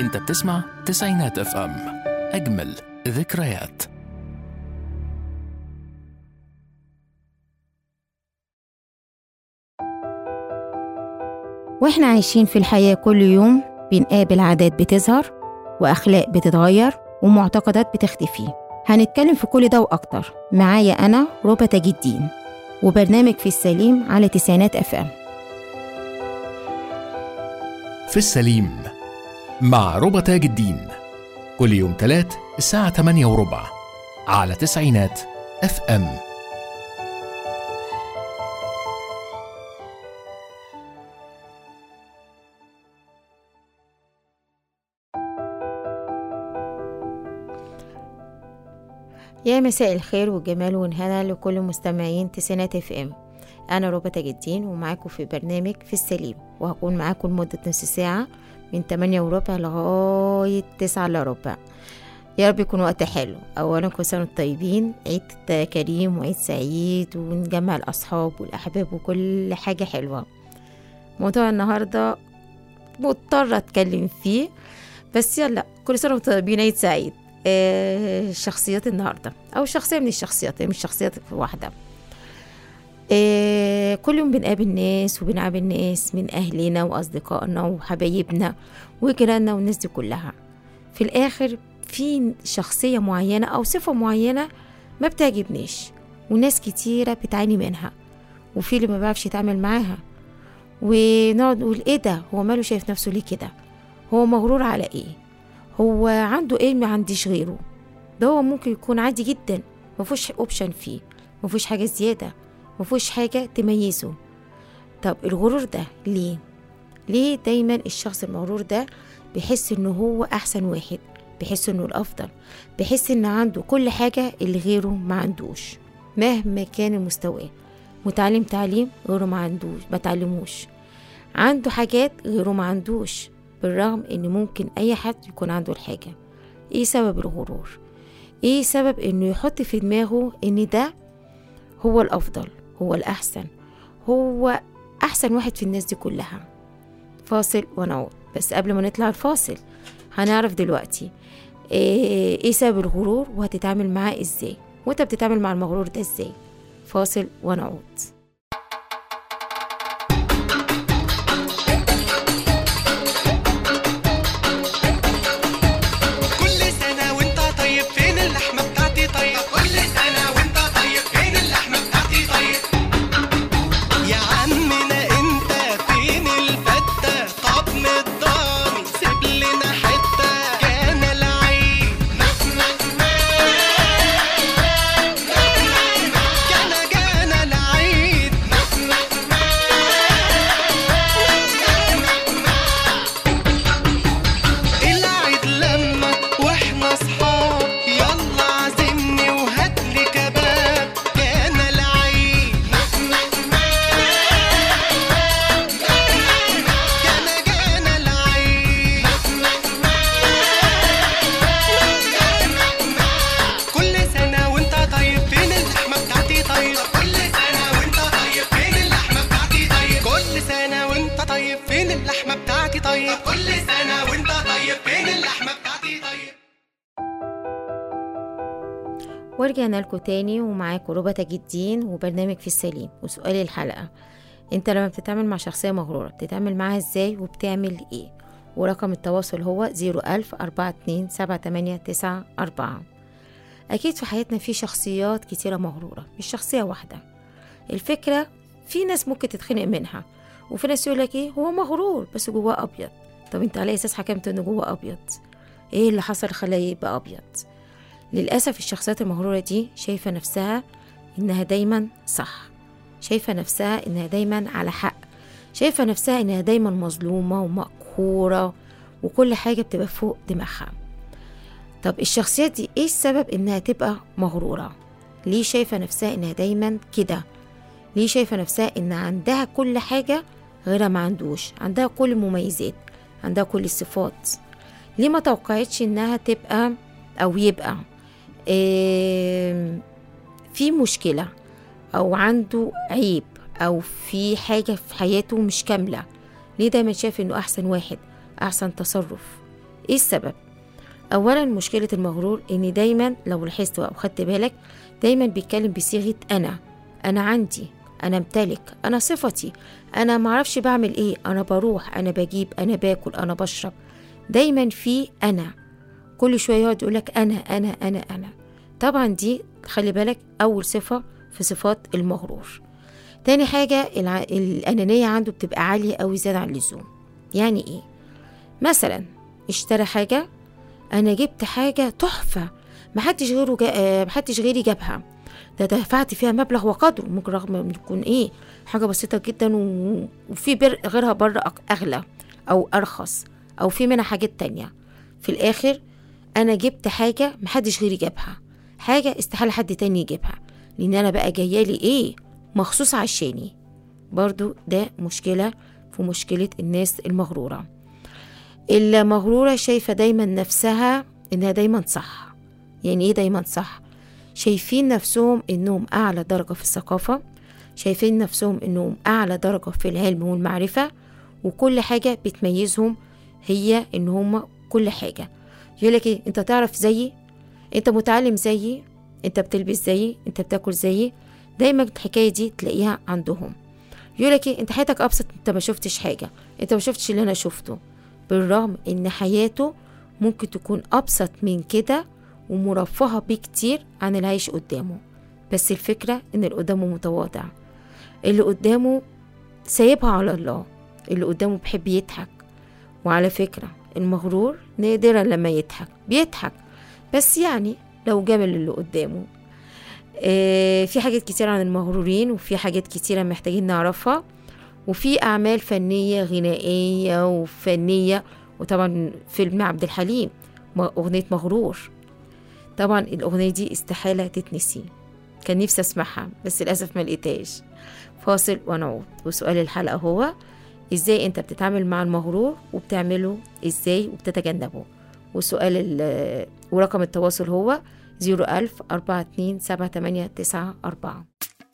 انت بتسمع تسعينات اف ام اجمل ذكريات واحنا عايشين في الحياة كل يوم بنقابل عادات بتظهر وأخلاق بتتغير ومعتقدات بتختفي هنتكلم في كل ده وأكتر معايا أنا ربى تاج الدين وبرنامج في السليم على تسعينات اف ام في السليم مع ربى تاج الدين كل يوم تلات الساعة 8 وربع على تسعينات اف ام يا مساء الخير والجمال والهنا لكل مستمعين تسعينات اف ام انا ربى تاج الدين ومعاكم في برنامج في السليم وهكون معاكم لمدة نص ساعة من 8 وربع لغاية 9 الا ربع يا رب يكون وقت حلو اولا كل سنه وانتم طيبين عيد كريم وعيد سعيد ونجمع الاصحاب والاحباب وكل حاجه حلوه موضوع النهارده مضطرة اتكلم فيه بس يلا كل سنه وانتم طيبين عيد سعيد آه شخصيات النهارده او شخصيه من الشخصيات مش شخصيات واحده آه كل يوم بنقابل ناس وبنقابل ناس من اهلنا واصدقائنا وحبايبنا وجيراننا والناس دي كلها في الاخر في شخصية معينة أو صفة معينة ما بتعجبنيش وناس كتيرة بتعاني منها وفي اللي ما بيعرفش يتعامل معاها ونقعد نقول ايه ده هو ماله شايف نفسه ليه كده هو مغرور على ايه هو عنده ايه ما عنديش غيره ده هو ممكن يكون عادي جدا مفيهوش اوبشن فيه مفيهوش حاجة زيادة مفيهوش حاجة تميزه طب الغرور ده ليه ليه دايما الشخص المغرور ده بيحس انه هو احسن واحد بيحس انه الافضل بيحس ان عنده كل حاجة اللي غيره ما عندوش مهما كان المستوى متعلم تعليم غيره ما عندوش ما تعلموش عنده حاجات غيره ما عندوش بالرغم ان ممكن اي حد يكون عنده الحاجة ايه سبب الغرور ايه سبب انه يحط في دماغه ان ده هو الافضل هو الاحسن هو احسن واحد في الناس دي كلها فاصل ونعود بس قبل ما نطلع الفاصل هنعرف دلوقتي ايه إيه سبب الغرور وهتتعامل معاه ازاي وانت بتتعامل مع المغرور ده ازاي فاصل ونعود كل سنة وانت طيب فين اللحمة بتاعتي طيب كل سنة وانت طيب فين اللحمة بتاعتي طيب يا عمنا انت فين الفتة طب مضاني سيب لنا حتة كان العيد كان جانا العيد العيد لما واحنا اصحاب يلا عزمني وهاتلي كباب كان العيد كان جانا العيد كل سنة وانت طيب فين اللحمة بتاعتي طيب كل سنة وانت طيب فين اللحمة بتاعتي طيب كل سنة وانت طيب فين اللحمة بتاعتي طيب كل سنة وانت طيب فين اللحمة بتاعتي طيب ورجعنا لكم تاني ومعاكم ربى تاج الدين وبرنامج في السليم وسؤال الحلقة انت لما بتتعامل مع شخصية مغرورة بتتعامل معاها ازاي وبتعمل ايه ورقم التواصل هو زيرو ألف أربعة اتنين سبعة تمانية تسعة أربعة أكيد في حياتنا في شخصيات كتيرة مغرورة مش شخصية واحدة الفكرة في ناس ممكن تتخنق منها وفي ناس يقول لك ايه هو مغرور بس جواه أبيض طب انت على أساس حكمت انه جواه أبيض ايه اللي حصل خلاه يبقى أبيض للأسف الشخصيات المغرورة دي شايفة نفسها إنها دايما صح شايفة نفسها إنها دايما على حق شايفة نفسها إنها دايما مظلومة ومقهورة وكل حاجة بتبقى فوق دماغها طب الشخصيات دي إيه السبب إنها تبقى مغرورة ليه شايفة نفسها إنها دايما كده ليه شايفة نفسها إن عندها كل حاجة غيرها ما عندوش عندها كل المميزات عندها كل الصفات ليه ما توقعتش إنها تبقى أو يبقى آم، في مشكلة أو عنده عيب أو في حاجة في حياته مش كاملة ليه دايما شايف إنه أحسن واحد أحسن تصرف ايه السبب اولا مشكله المغرور ان دايما لو لاحظت او خدت بالك دايما بيتكلم بصيغه انا انا عندي انا امتلك انا صفتي انا معرفش بعمل ايه انا بروح انا بجيب انا باكل انا بشرب دايما في انا كل شويه يقعد يقولك انا انا انا انا طبعا دي خلي بالك اول صفه في صفات المغرور تاني حاجة الع... الأنانية عنده بتبقى عالية أوي زيادة عن اللزوم يعني إيه؟ مثلا اشترى حاجة أنا جبت حاجة تحفة محدش غيره جا... آه، محدش غيري جابها ده دفعت فيها مبلغ وقدره ممكن رغم ان يكون ايه حاجة بسيطة جدا و... وفي بر... غيرها بره أق- أغلى أو أرخص أو في منها حاجات تانية في الآخر أنا جبت حاجة محدش غيري جابها حاجة استحالة حد تاني يجيبها لأن أنا بقى جايالي إيه مخصوص عشاني برضو ده مشكلة في مشكلة الناس المغرورة المغرورة شايفة دايما نفسها إنها دايما صح يعني إيه دايما صح شايفين نفسهم إنهم أعلى درجة في الثقافة شايفين نفسهم إنهم أعلى درجة في العلم والمعرفة وكل حاجة بتميزهم هي إن هم كل حاجة يقولك إيه أنت تعرف زيي أنت متعلم زيي أنت بتلبس زيي أنت بتاكل زيي دايما الحكاية دي تلاقيها عندهم يقولك إيه أنت حياتك أبسط أنت ما شفتش حاجة أنت ما شفتش اللي أنا شفته بالرغم إن حياته ممكن تكون أبسط من كده ومرفهة بكتير عن اللي عايش قدامه بس الفكرة إن اللي قدامه متواضع اللي قدامه سايبها على الله اللي قدامه بيحب يضحك وعلى فكرة المغرور نادرا لما يضحك بيضحك بس يعني لو جمل اللي قدامه آه في حاجات كتير عن المغرورين وفي حاجات كتيرة محتاجين نعرفها وفي أعمال فنية غنائية وفنية وطبعا فيلم عبد الحليم م- أغنية مغرور طبعا الأغنية دي استحالة تتنسي كان نفسي أسمعها بس للأسف ما لقيتهاش فاصل ونعود وسؤال الحلقة هو إزاي أنت بتتعامل مع المغرور وبتعمله إزاي وبتتجنبه وسؤال ال- ورقم التواصل هو 01000 42 78 94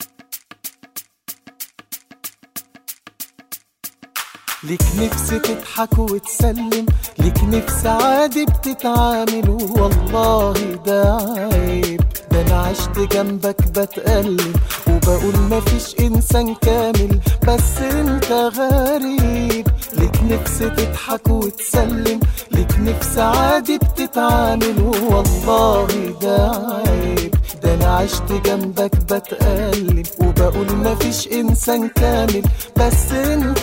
ليك نفس تضحك وتسلم ليك نفس عادي بتتعامل والله ده عيب ده انا عشت جنبك بتألم وبقول مفيش انسان كامل بس انت غريب ليك نفس تضحك وتسلم ليك نفس عادي بتتعامل والله ده عيب ده انا عشت جنبك بتألم وبقول مفيش انسان كامل بس انت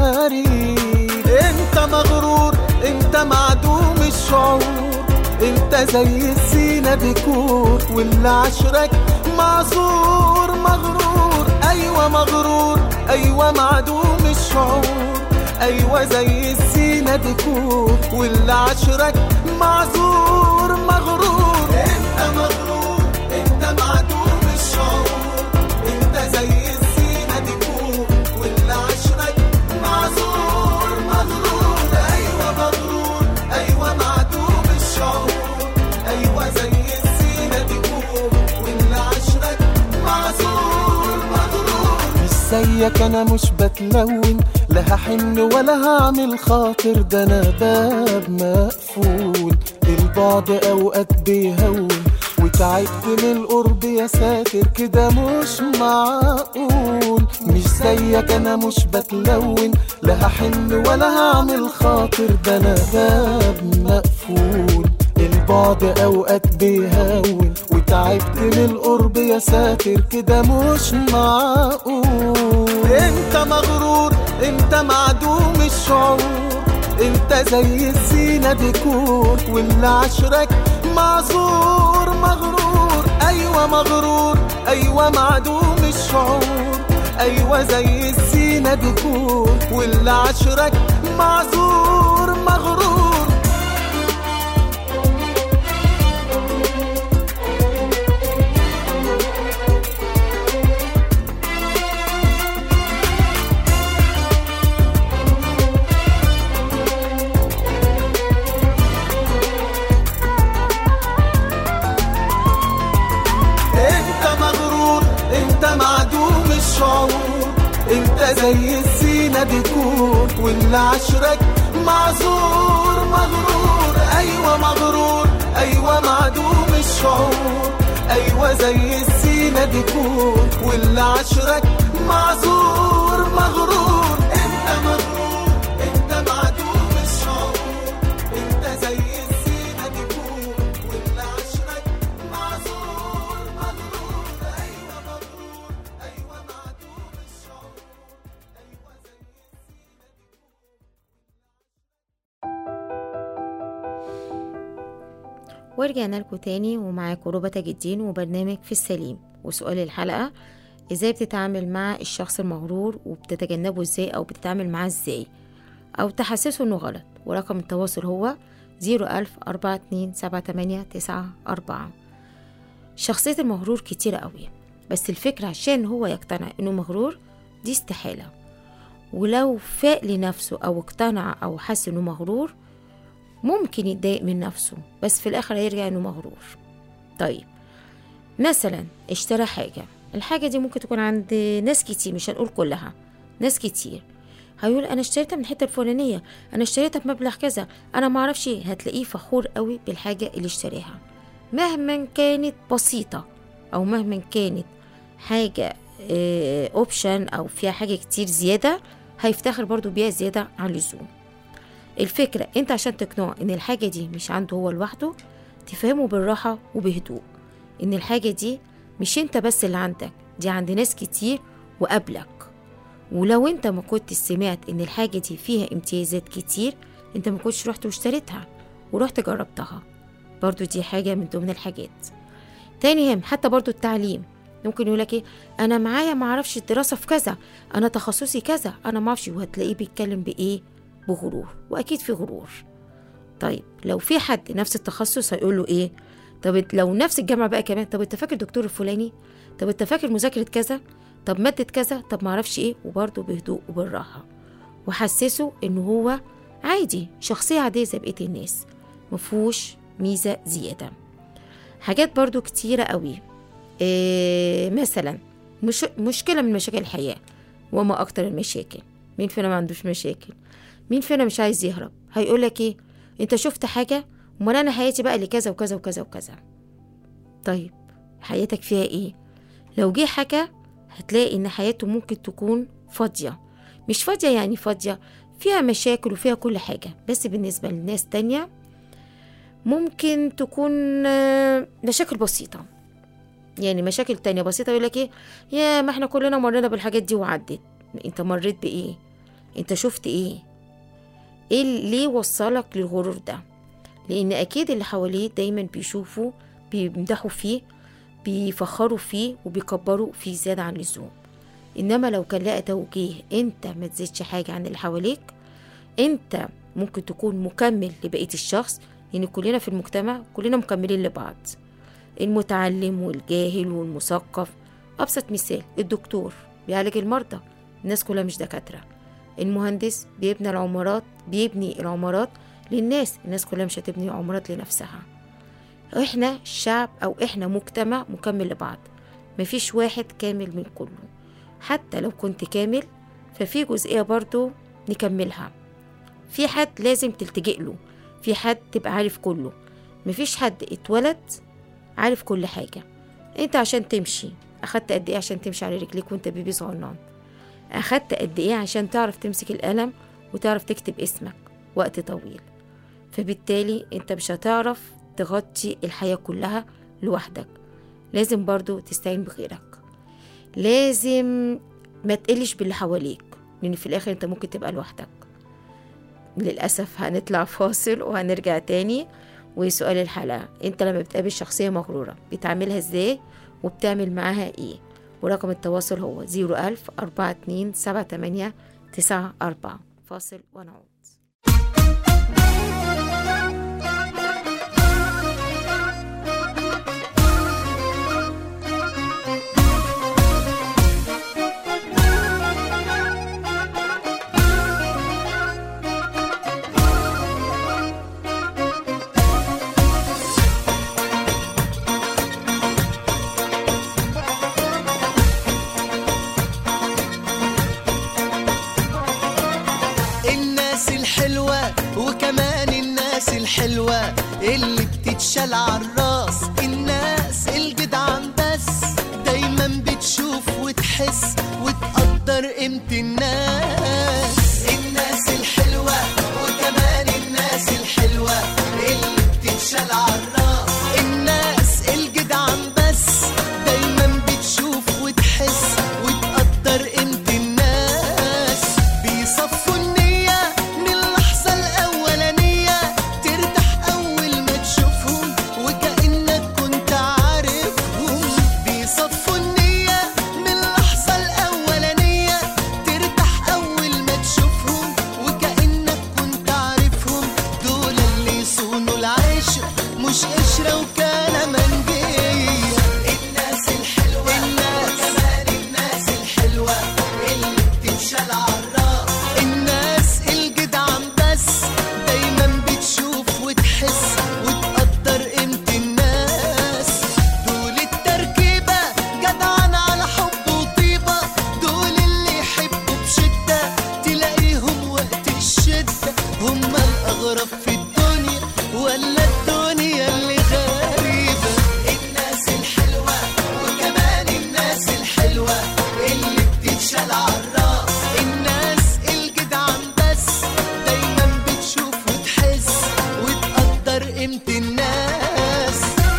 غريب انت مغرور انت معدوم الشعور انت زي السينا ديكور واللي عشرك معذور مغرور ايوه مغرور ايوه معدوم الشعور ايوه زي السينا ديكور واللي عشرك معذور مغرور انت مغرور انت معدوم الشعور انت زي السينا ديكور واللي عشرك معذور مغرور ايوه مغرور ايوه معدوم الشعور ايوه زي السينا ديكور واللي عشرك معذور مغرور مش زيك انا مش بتلون لا هحن ولا هعمل خاطر ده انا باب مقفول البعد اوقات بيهون وتعبت من القرب يا ساتر كده مش معقول مش زيك انا مش بتلون لا هحن ولا هعمل خاطر ده انا باب مقفول البعد اوقات بيهون وتعبت من القرب يا ساتر كده مش معقول انت مغرور انت معدوم الشعور انت زي الزينة ديكور واللي عشرك معذور مغرور ايوه مغرور ايوه معدوم الشعور ايوه زي الزينة ديكور واللي عشرك معذور مغرور انت مغرور انت معدوم الشعور انت زي الزينة ديكور واللي عشرك معذور مغرور أيوة مغرور أيوة معدوم الشعور أيوة زي السينة ديكور واللي عشرك معذور مغرور انت مغرور انت معدوم الشعور انت زي السينة ديكور واللي عشرك معذور مغرور أيوة مغرور أيوة معدوم الشعور أيوة زي السينة ورجعنا لكم تاني ومعاكم ربى تاج الدين وبرنامج في السليم وسؤال الحلقة ازاي بتتعامل مع الشخص المغرور وبتتجنبه ازاي او بتتعامل معاه ازاي او تحسسه انه غلط ورقم التواصل هو زيرو ألف أربعة اتنين سبعة تمانية تسعة أربعة شخصية المغرور كتيرة قوي بس الفكرة عشان هو يقتنع انه مغرور دي استحالة ولو فاق لنفسه او اقتنع او حس انه مغرور ممكن يتضايق من نفسه بس في الاخر هيرجع انه مغرور طيب مثلا اشترى حاجة الحاجة دي ممكن تكون عند ناس كتير مش هنقول كلها ناس كتير هيقول انا اشتريتها من الحته الفلانيه انا اشتريتها بمبلغ كذا انا ما اعرفش إيه. هتلاقيه فخور قوي بالحاجه اللي اشتريها مهما كانت بسيطه او مهما كانت حاجه اوبشن او فيها حاجه كتير زياده هيفتخر برضو بيها زياده عن اللزوم الفكره انت عشان تقنعه ان الحاجه دي مش عنده هو لوحده تفهمه بالراحه وبهدوء ان الحاجه دي مش انت بس اللي عندك دي عند ناس كتير وقبلك ولو انت ما كنت سمعت ان الحاجة دي فيها امتيازات كتير انت ما كنتش رحت واشتريتها ورحت جربتها برضو دي حاجة من ضمن الحاجات تاني هم حتى برضو التعليم ممكن يقولك ايه انا معايا معرفش الدراسة في كذا انا تخصصي كذا انا معرفش وهتلاقيه بيتكلم بايه بغرور واكيد في غرور طيب لو في حد نفس التخصص هيقول له ايه طب لو نفس الجامعة بقى كمان طب انت فاكر دكتور الفلاني طب انت فاكر مذاكرة كذا طب مادة كذا طب معرفش ايه وبرضه بهدوء وبالراحة وحسسه ان هو عادي شخصية عادية زي بقية الناس مفهوش ميزة زيادة حاجات برضو كتيرة قوي إيه مثلا مش مشكلة من مشاكل الحياة وما أكتر المشاكل مين فينا ما عندوش مشاكل مين فينا مش عايز يهرب هيقولك ايه انت شفت حاجة امال انا حياتي بقى اللي كذا وكذا وكذا وكذا طيب حياتك فيها ايه لو جه حكى هتلاقي ان حياته ممكن تكون فاضية مش فاضية يعني فاضية فيها مشاكل وفيها كل حاجة بس بالنسبة لناس تانية ممكن تكون آه، مشاكل بسيطة يعني مشاكل تانية بسيطة يقول لك ايه يا ما احنا كلنا مرينا بالحاجات دي وعدت انت مريت بايه انت شفت ايه ايه اللي- ليه وصلك للغرور ده لان اكيد اللي حواليه دايما بيشوفوا بيمدحوا فيه بيفخروا فيه وبيكبروا فيه زيادة عن اللزوم انما لو كان لقى توجيه انت ما تزيدش حاجة عن اللي حواليك انت ممكن تكون مكمل لبقية الشخص لان كلنا في المجتمع كلنا مكملين لبعض المتعلم والجاهل والمثقف ابسط مثال الدكتور بيعالج المرضى الناس كلها مش دكاترة المهندس بيبني العمارات بيبني العمارات للناس الناس كلها مش هتبني عمارات لنفسها احنا شعب او احنا مجتمع مكمل لبعض مفيش واحد كامل من كله حتى لو كنت كامل ففي جزئية برضو نكملها في حد لازم تلتجئ له في حد تبقى عارف كله مفيش حد اتولد عارف كل حاجة انت عشان تمشي اخدت قد ايه عشان تمشي على رجليك وانت بيبي صغنن اخدت قد ايه عشان تعرف تمسك القلم وتعرف تكتب اسمك وقت طويل فبالتالي انت مش هتعرف تغطي الحياة كلها لوحدك لازم برضو تستعين بغيرك لازم ما تقلش باللي حواليك لان في الاخر انت ممكن تبقى لوحدك للأسف هنطلع فاصل وهنرجع تاني وسؤال الحلقة انت لما بتقابل شخصية مغرورة بتعملها ازاي وبتعمل معاها ايه ورقم التواصل هو زيرو ألف أربعة اتنين سبعة تمانية تسعة أربعة فاصل ونعود الناس الحلوة وكمان الناس الحلوة اللي بتتشال عالراس الناس الجدعان بس دايما بتشوف وتحس وتقدر قيمة الناس الناس الحلوة وكمان الناس الحلوة اللي بتتشال عالراس الناس الجدعان بس دايما بتشوف وتحس وتقدر قيمة الناس بيصفوا النية من اللحظة الأولانية ترتاح أول ما تشوفهم وكأنك كنت عارفهم بيصفوا النية من اللحظة الأولانية ترتاح أول ما تشوفهم وكأنك كنت عارفهم دول اللي يصونوا العشرة مش قشرة وكلامنجية الناس الحلوة الناس كمان الناس الحلوة اللي بتنشال عالراس الناس الجدعان بس دايما بتشوف وتحس وتقدر قيمة الناس دول التركيبة جدعان على حب وطيبة دول اللي يحبوا بشدة تلاقيهم وقت الشدة هم الأغرب في الدنيا ولا الدنيا اللي غريبة الناس الحلوة وكمان الناس الحلوة اللي بتتشال عالراس الناس الجدعان بس دايما بتشوف وتحس وتقدر قيمة الناس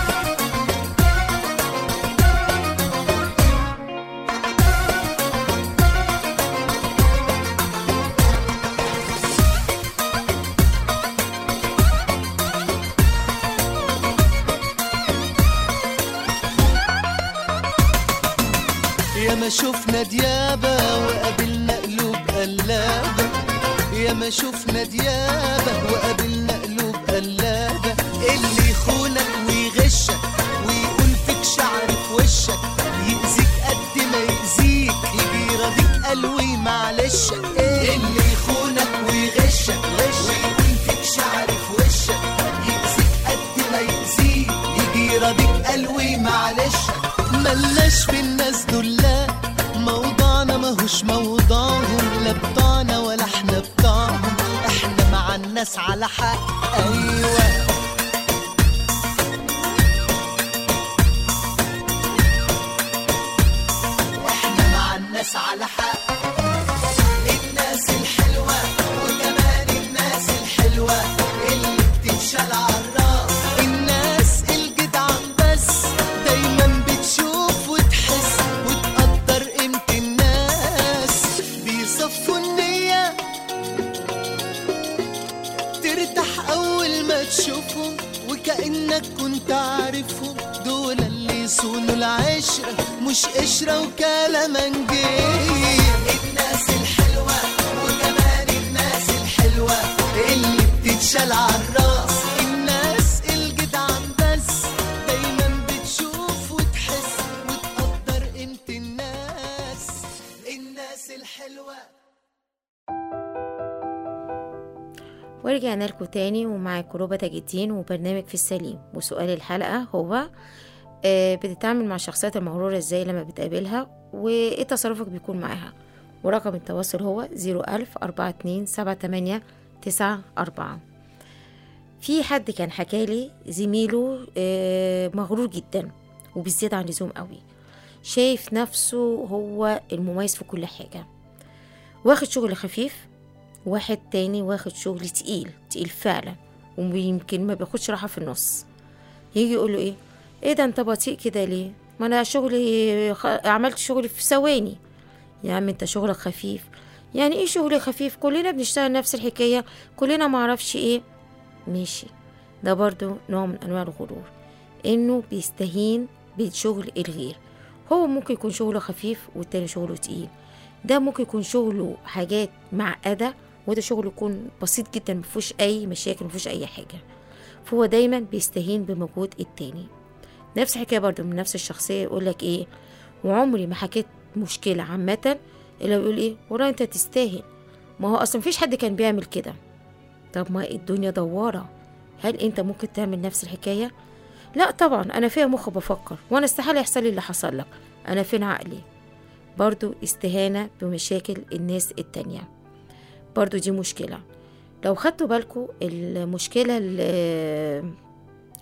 يا ما شفنا ديابة وقابلنا قلوب قلابة يا ما شفنا ديابة وقابلنا قلوب قلابة اللي يخونك ويغشك ويقول فيك شعر في وشك يأذيك قد ما يأذيك يجي يراضيك قلوي معلش اللي يخونك ويغشك ويقول فيك شعر في وشك يأذيك قد ما يأذيك يجي يراضيك قلوي معلش ملناش في الناس دول لا موضوعنا ماهوش موضوعهم لا بتاعنا ولا احنا بتاعهم احنا مع الناس على حق ايوه احنا مع الناس على حق الناس الحلوة وكمان الناس الحلوة اللي بتنشال عالراس الناس الجدعان بس دايما بتشوف وتحس وتقدر قيمة الناس بيصفوا النية ترتاح أول ما تشوفهم وكأنك كنت عارفهم دول اللي يصونوا العشرة مش قشرة وكلامنجية الناس الحلوة وكمان الناس الحلوة اللي بتتشال عالراس الناس الجدعان بس دايما بتشوف وتحس وتقدر قيمة الناس الناس الحلوة ورجعنا لكم تاني ومعاكم روبا تاج الدين وبرنامج في السليم وسؤال الحلقة هو آه، بتتعامل مع الشخصيات المغرورة ازاي لما بتقابلها وايه تصرفك بيكون معاها ورقم التواصل هو زيرو ألف أربعة اتنين سبعة تمانية تسعة أربعة في حد كان حكالي زميله آه، مغرور جدا وبالزيادة عن اللزوم قوي شايف نفسه هو المميز في كل حاجة واخد شغل خفيف واحد تاني واخد شغل تقيل تقيل فعلا ويمكن ما بياخدش راحة في النص يجي يقول له ايه ايه ده انت بطيء كده ليه ما انا شغلي خ... عملت شغلي في ثواني يا عم انت شغلك خفيف يعني ايه شغل خفيف كلنا بنشتغل نفس الحكاية كلنا معرفش ايه ماشي ده برضو نوع من انواع الغرور انه بيستهين بشغل الغير هو ممكن يكون شغله خفيف والتاني شغله تقيل ده ممكن يكون شغله حاجات معقدة وده شغله يكون بسيط جدا مفيهوش أي مشاكل مفيهوش أي حاجة فهو دايما بيستهين بمجهود التاني نفس الحكاية برضو من نفس الشخصية يقولك ايه وعمري ما حكيت مشكلة عامة إلا يقول ايه والله انت تستاهل ما هو أصلا مفيش حد كان بيعمل كده طب ما الدنيا دوارة هل انت ممكن تعمل نفس الحكاية؟ لا طبعا أنا فيها مخ بفكر وأنا استحالة يحصل لي اللي حصل لك أنا فين عقلي برضو استهانة بمشاكل الناس التانية برضو دي مشكلة لو خدتوا بالكم المشكلة اللي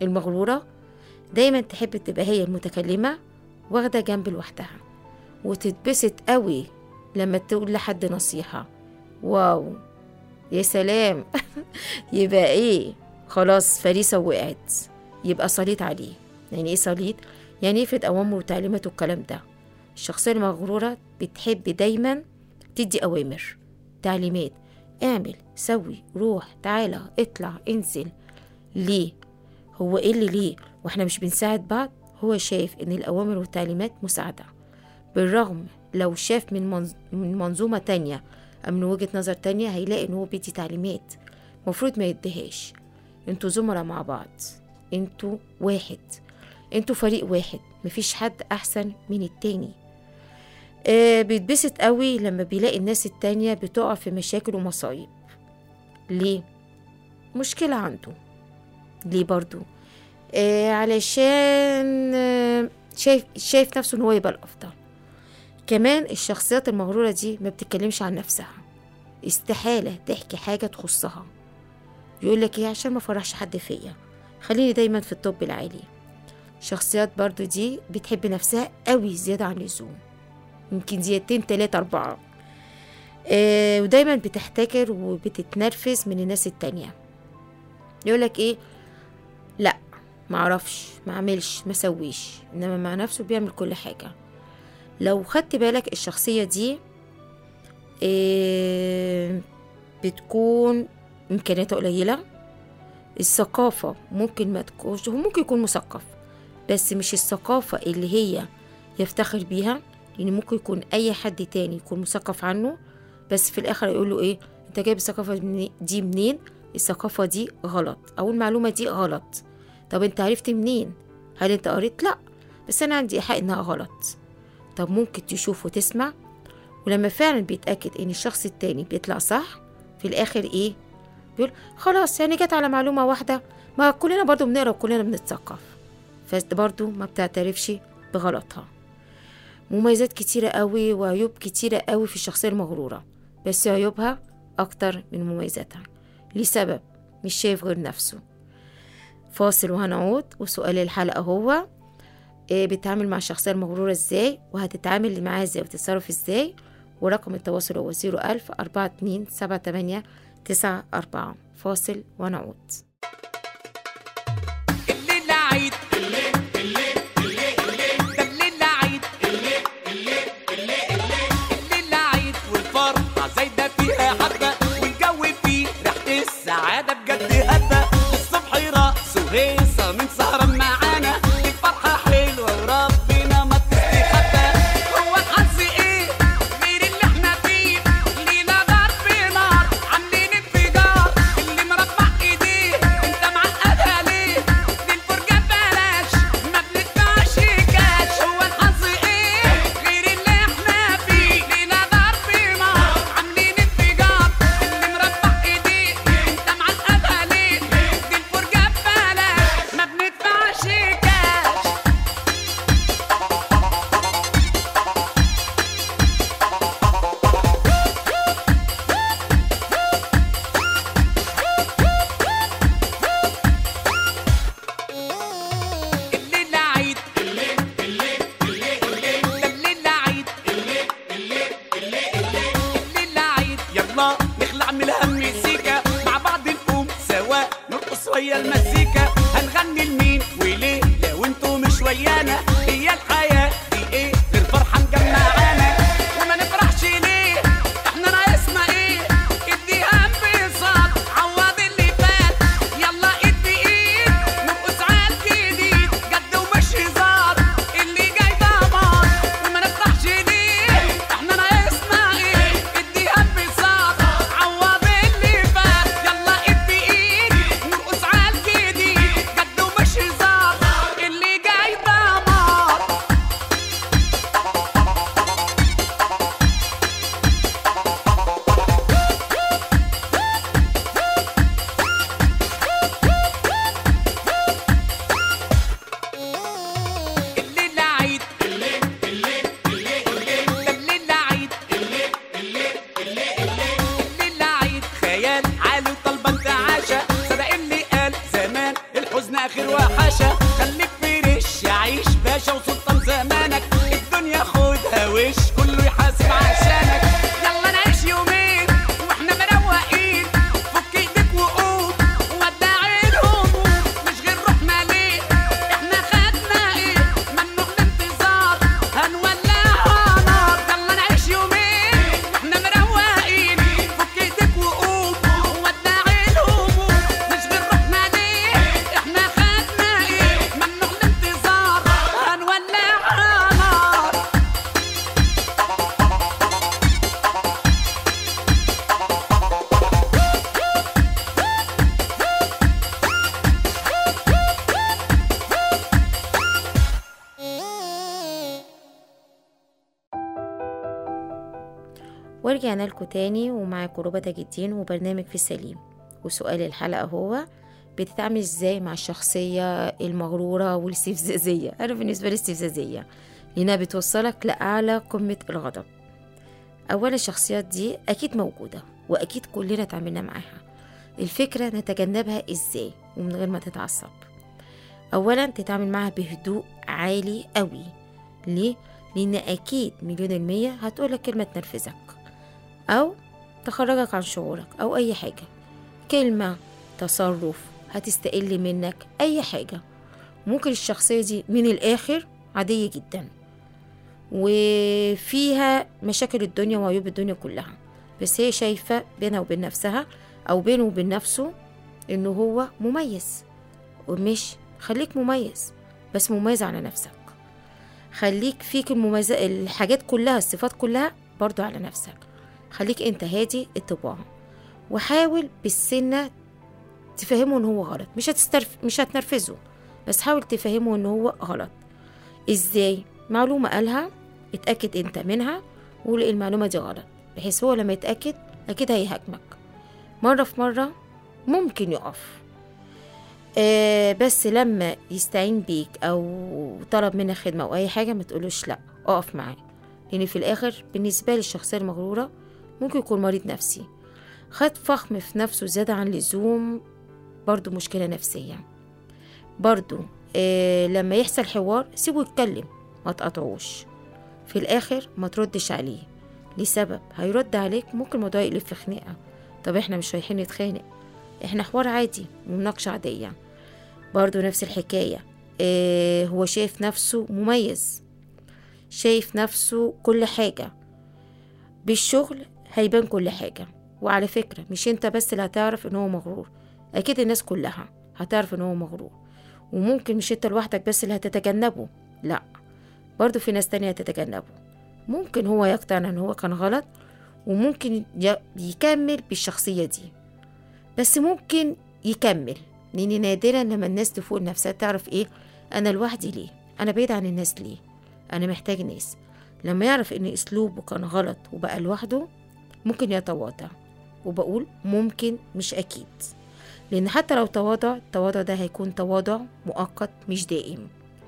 المغرورة دايما تحب تبقى هي المتكلمة واخدة جنب لوحدها وتتبسط قوي لما تقول لحد نصيحة واو يا سلام يبقى ايه خلاص فريسة وقعت يبقى صليت عليه يعني ايه صليت يعني افرض اوامره وتعليماته الكلام ده الشخصية المغرورة بتحب دايما تدي اوامر تعليمات اعمل سوي روح تعالى اطلع انزل ليه هو ايه اللي ليه واحنا مش بنساعد بعض هو شايف ان الاوامر والتعليمات مساعدة بالرغم لو شاف من, منظ... من منظومة تانية أو من وجهة نظر تانية هيلاقي ان هو بيدي تعليمات مفروض ما يديهاش انتوا زملاء مع بعض انتوا واحد انتوا فريق واحد مفيش حد احسن من التاني آه بيتبسط قوي لما بيلاقي الناس التانية بتقع في مشاكل ومصايب ليه مشكلة عنده ليه برضو آه علشان آه شايف شايف نفسه ان هو يبقى الافضل كمان الشخصيات المغرورة دي ما بتتكلمش عن نفسها استحالة تحكي حاجة تخصها يقول لك ايه عشان ما فرحش حد فيا خليني دايما في الطب العالي شخصيات برضو دي بتحب نفسها قوي زيادة عن اللزوم يمكن زيادتين تلاتة أربعة آه ودايما بتحتكر وبتتنرفز من الناس التانية يقولك ايه لا معرفش معملش مسويش انما مع نفسه بيعمل كل حاجة لو خدت بالك الشخصية دي آه بتكون إمكانياتها قليلة الثقافة ممكن ما تكونش هو ممكن يكون مثقف بس مش الثقافة اللي هي يفتخر بيها يعني ممكن يكون أي حد تاني يكون مثقف عنه بس في الآخر يقول له إيه أنت جايب الثقافة مني- دي منين الثقافة دي غلط أو المعلومة دي غلط طب أنت عرفت منين هل أنت قريت لأ بس أنا عندي إيحاء إنها غلط طب ممكن تشوف وتسمع ولما فعلا بيتأكد إن الشخص التاني بيطلع صح في الآخر إيه بيقول خلاص يعني جت على معلومة واحدة ما كلنا برضو بنقرا وكلنا بنتثقف فبرضو ما بتعترفش بغلطها مميزات كتيرة قوي وعيوب كتيرة قوي في الشخصية المغرورة بس عيوبها أكتر من مميزاتها لسبب مش شايف غير نفسه فاصل وهنعود وسؤال الحلقة هو إيه بتتعامل مع الشخصية المغرورة ازاي وهتتعامل معاها ازاي وتتصرف ازاي ورقم التواصل هو زيرو ألف أربعة اتنين سبعة تمانية تسعة أربعة فاصل ونعود الليلة عيد الليل الليل الليل الليل ده الليلة عيد الليل الليل الليل الليل الليلة عيد والفرحة زايدة فيها حبة والجو فيه ريحة السعادة بجد هبة الصبح رقص وهيصة من سهرة معانا الفرحة حلوة وربنا ما تستخبى هو الحظ ايه غير اللي احنا فيه لينا ضرب نار عاملين انفجار اللي مربع ايديه انت معقدها ليه دي الفرجة ببلاش ما بندفعش كاش هو الحظ ايه غير اللي احنا فيه لينا ضرب نار عاملين انفجار اللي مربع ايديه انت معقدها ليه دي الفرجة ببلاش ما بندفعش كاش الليلة عيد الليل الليل الليل الليل ده الليلة عيد الليل الليل الليل الليل الليلة عيد يلا نخلع من المزيكا مع بعض نقوم سوا نرقص ويا المزيكا هنغني لمين وليه لو انتوا مش ويانا هي الحياة دي ايه غير فرحة مجمعانا وما نفرحش ليه احنا ناقصنا ايه اديها انبساط عوض اللي فات يلا ادي ايد نرقص على الجديد جد ومش هزار اللي جاي دمار وما نفرحش ليه احنا ناقصنا ايه اديها انبساط عوض اللي فات يلا ادي ايد نرقص على الجديد جد ومش هزار اللي جاي دمار ورجعنا لكم تاني ومعاكم ربى تاج الدين وبرنامج في السليم وسؤال الحلقة هو بتتعامل ازاي مع الشخصية المغرورة والاستفزازية أنا بالنسبة لي استفزازية لأنها بتوصلك لأعلى قمة الغضب أولا الشخصيات دي أكيد موجودة وأكيد كلنا اتعاملنا معاها الفكرة نتجنبها ازاي ومن غير ما تتعصب أولا تتعامل معاها بهدوء عالي قوي ليه؟ لأن أكيد مليون المية هتقولك كلمة تنرفزك أو تخرجك عن شعورك أو أي حاجة كلمة تصرف هتستقل منك أي حاجة ممكن الشخصية دي من الآخر عادية جدا وفيها مشاكل الدنيا وعيوب الدنيا كلها بس هي شايفة بينها وبين نفسها أو بينه وبين نفسه إنه هو مميز ومش خليك مميز بس مميز على نفسك خليك فيك المميزة الحاجات كلها الصفات كلها برضو على نفسك خليك انت هادي الطباع وحاول بالسنة تفهمه ان هو غلط مش هتسترف مش هتنرفزه بس حاول تفهمه ان هو غلط ازاي معلومة قالها اتأكد انت منها وقول المعلومة دي غلط بحيث هو لما يتأكد أكيد هيهاجمك مرة في مرة ممكن يقف آه بس لما يستعين بيك او طلب منك خدمه او اي حاجه ما تقولوش لا اقف معاه لان في الاخر بالنسبه للشخصيه المغروره ممكن يكون مريض نفسي خد فخم في نفسه زيادة عن اللزوم برضو مشكلة نفسية برضو آه لما يحصل حوار سيبه يتكلم ما تقطعوش في الآخر ما تردش عليه لسبب هيرد عليك ممكن الموضوع يقلب في خناقة طب احنا مش رايحين نتخانق احنا حوار عادي ومناقشة عادية برضو نفس الحكاية اه هو شايف نفسه مميز شايف نفسه كل حاجة بالشغل هيبان كل حاجة وعلى فكرة مش انت بس اللي هتعرف ان هو مغرور اكيد الناس كلها هتعرف ان هو مغرور وممكن مش انت لوحدك بس اللي هتتجنبه لا برضو في ناس تانية هتتجنبه ممكن هو يقتنع ان هو كان غلط وممكن ي- يكمل بالشخصية دي بس ممكن يكمل لان نادرا لما الناس تفوق نفسها تعرف ايه انا لوحدي ليه انا بعيد عن الناس ليه انا محتاج ناس لما يعرف ان اسلوبه كان غلط وبقى لوحده ممكن يتواضع وبقول ممكن مش اكيد لان حتى لو تواضع التواضع ده هيكون تواضع مؤقت مش دائم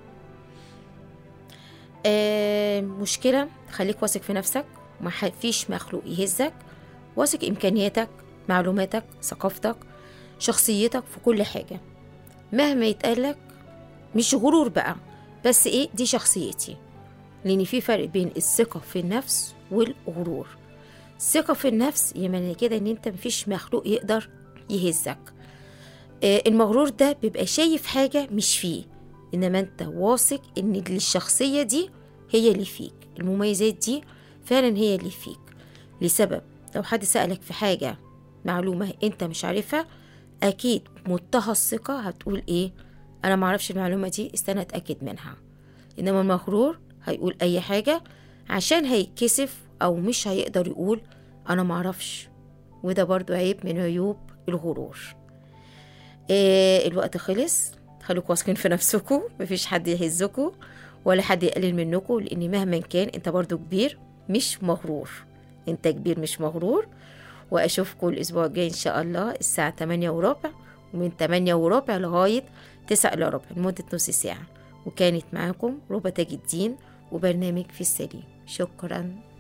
آه مشكلة خليك واثق في نفسك ما فيش مخلوق يهزك واثق إمكانياتك معلوماتك ثقافتك شخصيتك في كل حاجة مهما يتقالك مش غرور بقى بس ايه دي شخصيتي لان في فرق بين الثقة في النفس والغرور الثقة في النفس يعني كده ان انت مفيش مخلوق يقدر يهزك آه، المغرور ده بيبقى شايف حاجة مش فيه انما انت واثق ان الشخصية دي هي اللي فيك المميزات دي فعلا هي اللي فيك لسبب لو حد سألك في حاجة معلومة انت مش عارفها اكيد منتهى الثقة هتقول ايه انا معرفش المعلومة دي استنى اتأكد منها انما المغرور هيقول اي حاجة عشان هيتكسف او مش هيقدر يقول انا معرفش وده برضو عيب من عيوب الغرور إيه الوقت خلص خليكوا واثقين في نفسكم مفيش حد يهزكوا ولا حد يقلل منكم لان مهما كان انت برضو كبير مش مغرور انت كبير مش مغرور واشوفكم الاسبوع الجاي ان شاء الله الساعة 8 وربع ومن 8 وربع لغاية 9 الا ربع لمدة نص ساعة وكانت معاكم ربى تاج الدين وبرنامج في السليم شكرا